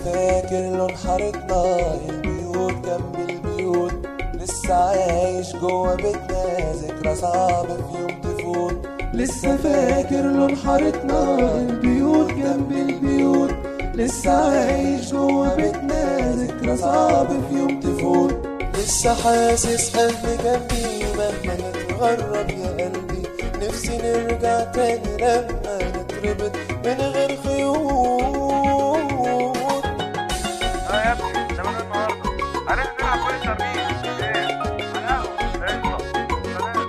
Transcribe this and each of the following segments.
فاكر لون حارتنا البيوت جنب البيوت لسه عايش جوا بيتنا ذكرى صعب في يوم تفوت لسه فاكر لون حارتنا البيوت جنب البيوت لسه عايش جوا بيتنا ذكرى صعب في يوم تفوت لسه حاسس قلبي جنبي مهما نتغرب يا قلبي نفسي نرجع تاني لما نتربط من غير خيوط اه يا ابني ده من النهارده هننزل نلعب كل الترميز ايه على القهوه قشطه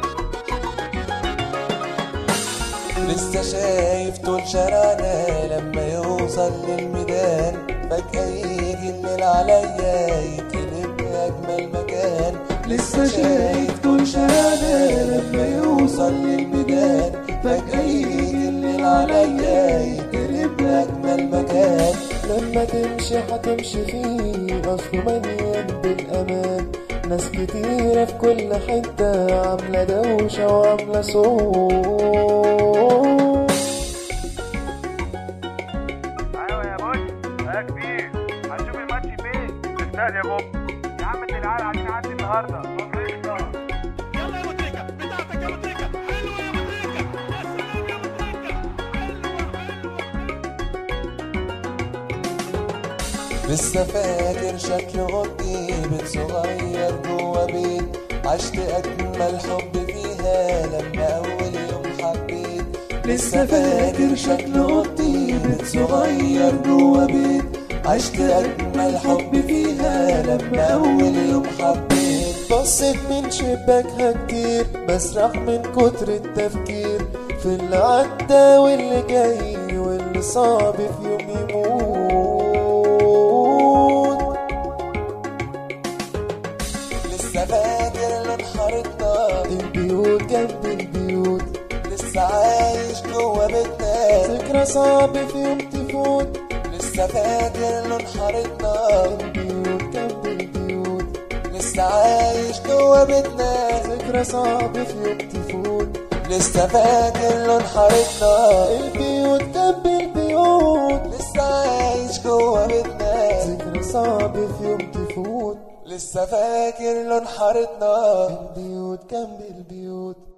سلام لسه شايف طول شارعنا لما يوصل للميدان فجأة يجي الليل عليا يتقلب أجمل مكان لسه شايف طول شارعنا لما يوصل للميدان فجأة يجي الليل عليا يتقلب أجمل مكان لما تمشي هتمشي فيه أصله مليان بالأمان ناس كتيرة في كل حتة عاملة دوشة وعاملة صوت ايوه يا بوش يا كبير هنشوف الماتش فين في الاستاد يا بوب يا عم انت العيال عايزين نعدي النهارده قشطه يلا يا مدركة بتاعتك يا مدركة حلوة يا مدركة يا سلام يا مدركة حلوة حلوة لسه فاكر شكل اوضتي بيت صغير جوا بيت عشت اجمل حب فيها لما اول يوم حبيت لسه فاكر شكل اوضتي بيت صغير جوا بيت عشت اجمل حب فيها لما اول يوم حبيت بصيت من شباكها كتير بسرح من كتر التفكير في اللي عدى واللي جاي واللي صعب في يوم يموت لسه فاكر لون حارتنا البيوت جنب البيوت لسه عايش جوا بيتنا ذكرى صعب في يوم تفوت لسه فاكر لون حارتنا البيوت جنب البيوت لسه عايش جوا بيتنا ذكرى صعب في يوم تفوت لسه فاكر لون حارتنا البيوت جنب البيوت لسه عايش جوا بيتنا ذكرى صعب في يوم تفوت لسه فاكر لون حارتنا البيوت جنب البيوت